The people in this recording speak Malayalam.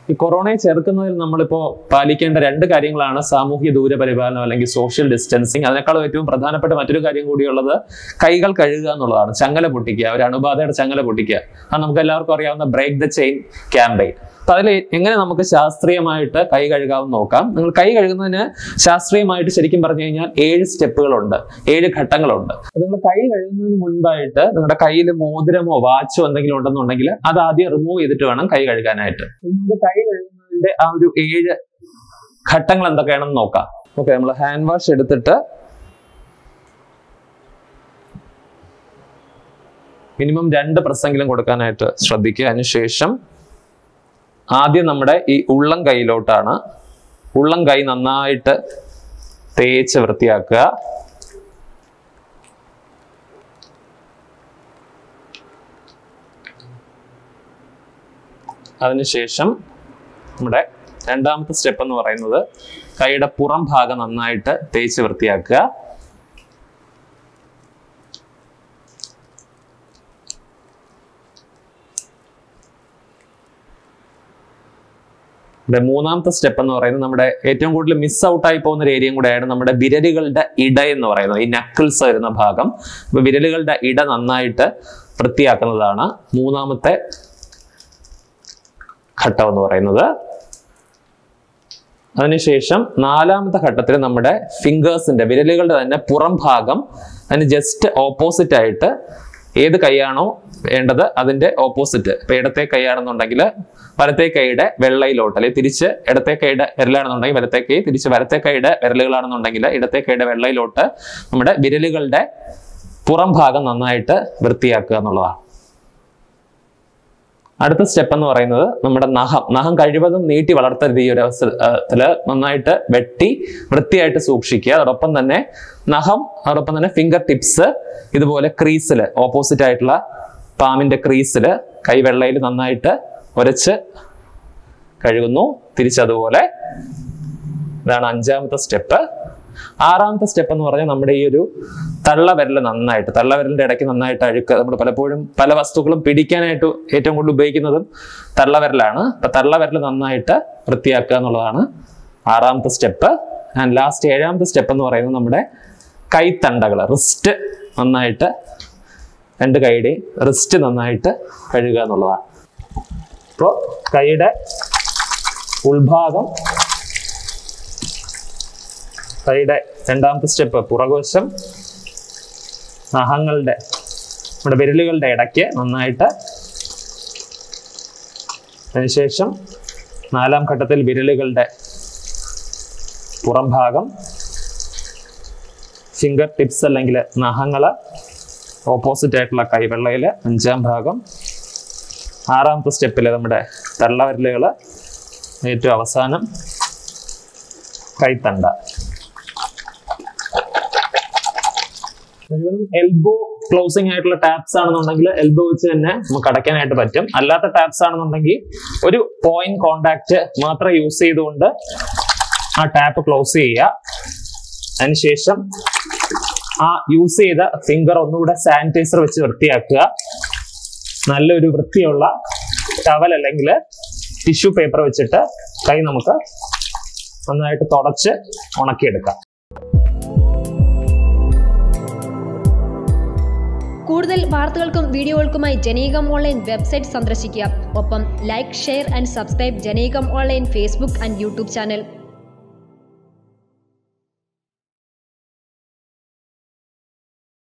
ഈ കൊറോണയെ ചെറുക്കുന്നതിൽ നമ്മളിപ്പോൾ പാലിക്കേണ്ട രണ്ട് കാര്യങ്ങളാണ് സാമൂഹ്യ ദൂര പരിപാലനം അല്ലെങ്കിൽ സോഷ്യൽ ഡിസ്റ്റൻസിങ് അതിനേക്കാളും ഏറ്റവും പ്രധാനപ്പെട്ട മറ്റൊരു കാര്യം കൂടിയുള്ളത് കൈകൾ കഴുകുക എന്നുള്ളതാണ് ചങ്ങല പൊട്ടിക്കുക ഒരു അണുബാധയുടെ ചങ്ങല പൊട്ടിക്കുക അത് നമുക്ക് എല്ലാവർക്കും അറിയാവുന്ന ബ്രേക്ക് ദ ചെയിൻ ക്യാമ്പയിൻ അപ്പൊ അതിൽ എങ്ങനെ നമുക്ക് ശാസ്ത്രീയമായിട്ട് കൈ കഴുകാമെന്ന് നോക്കാം നിങ്ങൾ കൈ കഴുകുന്നതിന് ശാസ്ത്രീയമായിട്ട് ശരിക്കും പറഞ്ഞു കഴിഞ്ഞാൽ ഏഴ് സ്റ്റെപ്പുകളുണ്ട് ഏഴ് ഘട്ടങ്ങളുണ്ട് അപ്പൊ നിങ്ങൾ കൈ കഴുകുന്നതിന് മുൻപായിട്ട് നിങ്ങളുടെ കയ്യിൽ മോതിരമോ വാച്ചോ എന്തെങ്കിലും ഉണ്ടെന്നുണ്ടെങ്കിൽ അത് ആദ്യം റിമൂവ് ചെയ്തിട്ട് വേണം കൈ കഴുകാനായിട്ട് നിങ്ങൾക്ക് കൈ കഴുകുന്നതിന്റെ ആ ഒരു ഏഴ് ഘട്ടങ്ങൾ എന്തൊക്കെയാണെന്ന് നോക്കാം ഓക്കെ നമ്മൾ ഹാൻഡ് വാഷ് എടുത്തിട്ട് മിനിമം രണ്ട് പ്രസ്സെങ്കിലും കൊടുക്കാനായിട്ട് ശ്രദ്ധിക്കുക അതിനുശേഷം ആദ്യം നമ്മുടെ ഈ ഉള്ളം കൈയിലോട്ടാണ് ഉള്ളം കൈ നന്നായിട്ട് തേച്ച് വൃത്തിയാക്കുക അതിനുശേഷം നമ്മുടെ രണ്ടാമത്തെ സ്റ്റെപ്പ് എന്ന് പറയുന്നത് കൈയുടെ പുറം ഭാഗം നന്നായിട്ട് തേച്ച് വൃത്തിയാക്കുക ഇവിടെ മൂന്നാമത്തെ സ്റ്റെപ്പ് എന്ന് പറയുന്നത് നമ്മുടെ ഏറ്റവും കൂടുതൽ മിസ് ഔട്ട് ആയി പോകുന്ന ഒരു ഏരിയയും കൂടെയാണ് നമ്മുടെ വിരലുകളുടെ ഇട എന്ന് പറയുന്നത് ഈ നക്കിൾസ് വരുന്ന ഭാഗം അപ്പൊ വിരലുകളുടെ ഇട നന്നായിട്ട് വൃത്തിയാക്കുന്നതാണ് മൂന്നാമത്തെ ഘട്ടം എന്ന് പറയുന്നത് അതിനുശേഷം നാലാമത്തെ ഘട്ടത്തിൽ നമ്മുടെ ഫിംഗേഴ്സിന്റെ വിരലുകളുടെ തന്നെ പുറം ഭാഗം അതിന് ജസ്റ്റ് ഓപ്പോസിറ്റ് ആയിട്ട് ഏത് കൈയാണോ വേണ്ടത് അതിന്റെ ഓപ്പോസിറ്റ് ഇപ്പൊ ഇടത്തെ കൈയാണെന്നുണ്ടെങ്കിൽ വലത്തെ കൈയുടെ വെള്ളയിലോട്ട് അല്ലെങ്കിൽ തിരിച്ച് ഇടത്തെ കൈയുടെ വിരലാണെന്നുണ്ടെങ്കിൽ വലത്തെ കൈ തിരിച്ച് വലത്തെ കൈയുടെ വിരലുകളാണെന്നുണ്ടെങ്കിൽ ഇടത്തെ കൈയുടെ വെള്ളയിലോട്ട് നമ്മുടെ വിരലുകളുടെ പുറം ഭാഗം നന്നായിട്ട് വൃത്തിയാക്കുക എന്നുള്ളതാണ് അടുത്ത സ്റ്റെപ്പ് എന്ന് പറയുന്നത് നമ്മുടെ നഖം നഖം കഴിവതും നീട്ടി വളർത്തരുത് ഈ ഒരു അവസരത്തില് നന്നായിട്ട് വെട്ടി വൃത്തിയായിട്ട് സൂക്ഷിക്കുക അതോടൊപ്പം തന്നെ നഖം അതോടൊപ്പം തന്നെ ഫിംഗർ ടിപ്സ് ഇതുപോലെ ക്രീസിൽ ഓപ്പോസിറ്റ് ആയിട്ടുള്ള പാമിന്റെ ക്രീസിൽ കൈവെള്ളയിൽ നന്നായിട്ട് ഉരച്ച് കഴുകുന്നു തിരിച്ചതുപോലെ ഇതാണ് അഞ്ചാമത്തെ സ്റ്റെപ്പ് ആറാമത്തെ സ്റ്റെപ്പ് എന്ന് പറഞ്ഞാൽ നമ്മുടെ ഈ ഒരു തള്ളവിരൽ നന്നായിട്ട് തള്ളവിരലിന്റെ ഇടയ്ക്ക് നന്നായിട്ട് അഴുക്ക് നമ്മൾ പലപ്പോഴും പല വസ്തുക്കളും പിടിക്കാനായിട്ട് ഏറ്റവും കൂടുതൽ ഉപയോഗിക്കുന്നതും തള്ളവിരലാണ് അപ്പൊ തള്ളവിരൽ നന്നായിട്ട് വൃത്തിയാക്കുക എന്നുള്ളതാണ് ആറാമത്തെ സ്റ്റെപ്പ് ആൻഡ് ലാസ്റ്റ് ഏഴാമത്തെ സ്റ്റെപ്പ് എന്ന് പറയുന്നത് നമ്മുടെ കൈത്തണ്ടകൾ റിസ്റ്റ് നന്നായിട്ട് രണ്ട് കൈയുടെ റിസ്റ്റ് നന്നായിട്ട് കഴുകുക എന്നുള്ളതാണ് അപ്പോൾ കൈയുടെ ഉൾഭാഗം കൈയുടെ രണ്ടാമത്തെ സ്റ്റെപ്പ് പുറകുവശം നഖങ്ങളുടെ നമ്മുടെ വിരലുകളുടെ ഇടയ്ക്ക് നന്നായിട്ട് അതിനുശേഷം നാലാം ഘട്ടത്തിൽ വിരലുകളുടെ പുറം ഭാഗം ഫിംഗർ ടിപ്സ് അല്ലെങ്കിൽ നഖങ്ങള് ഓപ്പോസിറ്റ് ആയിട്ടുള്ള കൈവെള്ളയിൽ അഞ്ചാം ഭാഗം ആറാമത്തെ സ്റ്റെപ്പിൽ നമ്മുടെ തള്ളവിരലുകൾ ഏറ്റവും അവസാനം കൈത്തണ്ട കഴിവതും എൽബോ ക്ലോസിംഗ് ആയിട്ടുള്ള ടാപ്സ് ആണെന്നുണ്ടെങ്കിൽ എൽബോ വെച്ച് തന്നെ നമുക്ക് അടയ്ക്കാനായിട്ട് പറ്റും അല്ലാത്ത ടാപ്സ് ആണെന്നുണ്ടെങ്കിൽ ഒരു പോയിന്റ് കോണ്ടാക്ട് മാത്രം യൂസ് ചെയ്തുകൊണ്ട് ആ ടാപ്പ് ക്ലോസ് ചെയ്യുക അതിനുശേഷം ആ യൂസ് ചെയ്ത ഫിംഗർ ഒന്നുകൂടെ സാനിറ്റൈസർ വെച്ച് വൃത്തിയാക്കുക നല്ലൊരു വൃത്തിയുള്ള ടവൽ അല്ലെങ്കിൽ ടിഷ്യൂ പേപ്പർ വെച്ചിട്ട് കൈ നമുക്ക് നന്നായിട്ട് തുടച്ച് ഉണക്കിയെടുക്കാം കൂടുതൽ വാർത്തകൾക്കും വീഡിയോകൾക്കുമായി ജനീകം ഓൺലൈൻ വെബ്സൈറ്റ് സന്ദർശിക്കുക ഒപ്പം ലൈക്ക് ഷെയർ ആൻഡ് സബ്സ്ക്രൈബ് ജനീകം online Facebook and YouTube channel